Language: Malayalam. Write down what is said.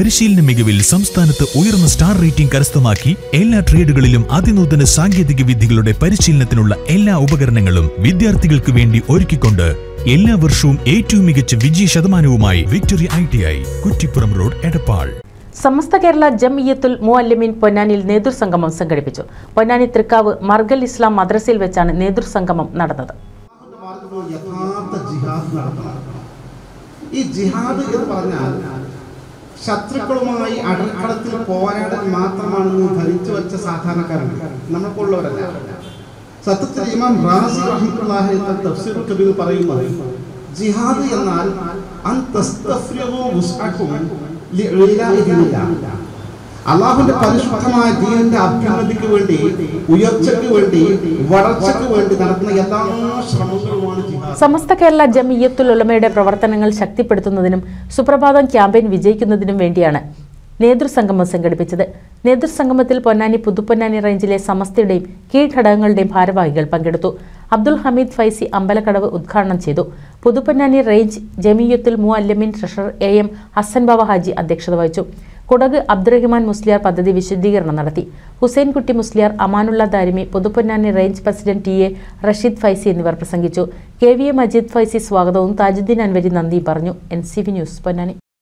പരിശീലന മികവിൽ സംസ്ഥാനത്ത് ഉയർന്ന സ്റ്റാർ റേറ്റിംഗ് കരസ്ഥമാക്കി എല്ലാ ട്രേഡുകളിലും അതിനൂതന സാങ്കേതിക വിദ്യകളുടെ പരിശീലനത്തിനുള്ള എല്ലാ ഉപകരണങ്ങളും വിദ്യാർത്ഥികൾക്ക് വേണ്ടി ഒരുക്കിക്കൊണ്ട് എല്ലാ വർഷവും ഏറ്റവും മികച്ച വിജയ ശതമാനവുമായി victory I T I Kuttippuram road Edappal Samastha Kerala Jamiyyathul Muallimeen പൊന്നാനിയിൽ നേതൃസംഗമം സംഘടിപ്പിച്ചു പൊന്നാനി തൃക്കാവ് മർഗൽ ഇസ്ലാം മദ്രസയിൽ വെച്ചാണ് നേതൃസംഗമം നടന്നത് മാർഗത്തിൽ യഥാർത്ഥ ജിഹാദ് നടത്തണം ഈ ജിഹാദ് എന്ന് പറഞ്ഞാൽ ശത്രുക്കളുമായി അടർക്കളത്തിൽ പോരാടാൻ മാത്രമാണെന്ന് ധരിച്ചു വെച്ച സാധാരണക്കാരാണ് നമ്മൾക്കുള്ളവരല്ല സത്യത്തിൽ ഇമാം റാസി റഹ്മത്തുള്ളാഹി തഫ്സീർ കബീർ പറയുന്നത് ജിഹാദ് എന്നാൽ അൻ തസ്തഫ്രിഗു വുസ്അക്കും ലിഇലാഇ ദീനില്ലാഹ്. അള്ളാഹുവിന്റെ പരിശുദ്ധമായ ദീനിന്റെ അഭ്യുന്നതിക്ക് വേണ്ടി ഉയർച്ചയ്ക്ക് വേണ്ടി വളർച്ചയ്ക്ക് വേണ്ടി നടത്തുന്ന എല്ലാ ശ്രമങ്ങളുമാണ് ജിഹാദ് സമസ്ത കേരള ജംഇയ്യത്തുൽ ഉലമയുടെ പ്രവർത്തനങ്ങൾ ശക്തിപ്പെടുത്തുന്നതിനും സുപ്രഭാതം ക്യാമ്പയിൻ വിജയിക്കുന്നതിനും വേണ്ടിയാണ് നേതൃസംഗമം സംഘടിപ്പിച്ചത് നേതൃസംഗമത്തിൽ പൊന്നാനി പുതുപ്പൊന്നാനി റേഞ്ചിലെ സമസ്തയുടെയും കീഴ്ഘടകങ്ങളുടെയും ഭാരവാഹികൾ പങ്കെടുത്തു അബ്ദുൽ ഹമീദ് ഫൈസി അമ്പലക്കടവ് ഉദ്ഘാടനം ചെയ്തു Puthuponnani range Jamiyyathul Muallimeen treasurer A M Hasan Baba Haji അധ്യക്ഷത വഹിച്ചു കുടക് അബ്ദുറഹിമാൻ മുസ്ലിയാർ പദ്ധതി വിശദീകരണം നടത്തി Hussainkutty Musliyar Amanulla Darimi Puthuponnani range president T A Rasheed Faizy എന്നിവർ പ്രസംഗിച്ചു K V A Majeed Faizy സ്വാഗതവും താജുദ്ദീൻ അൻവരി നന്ദി പറഞ്ഞു N C V news Ponnani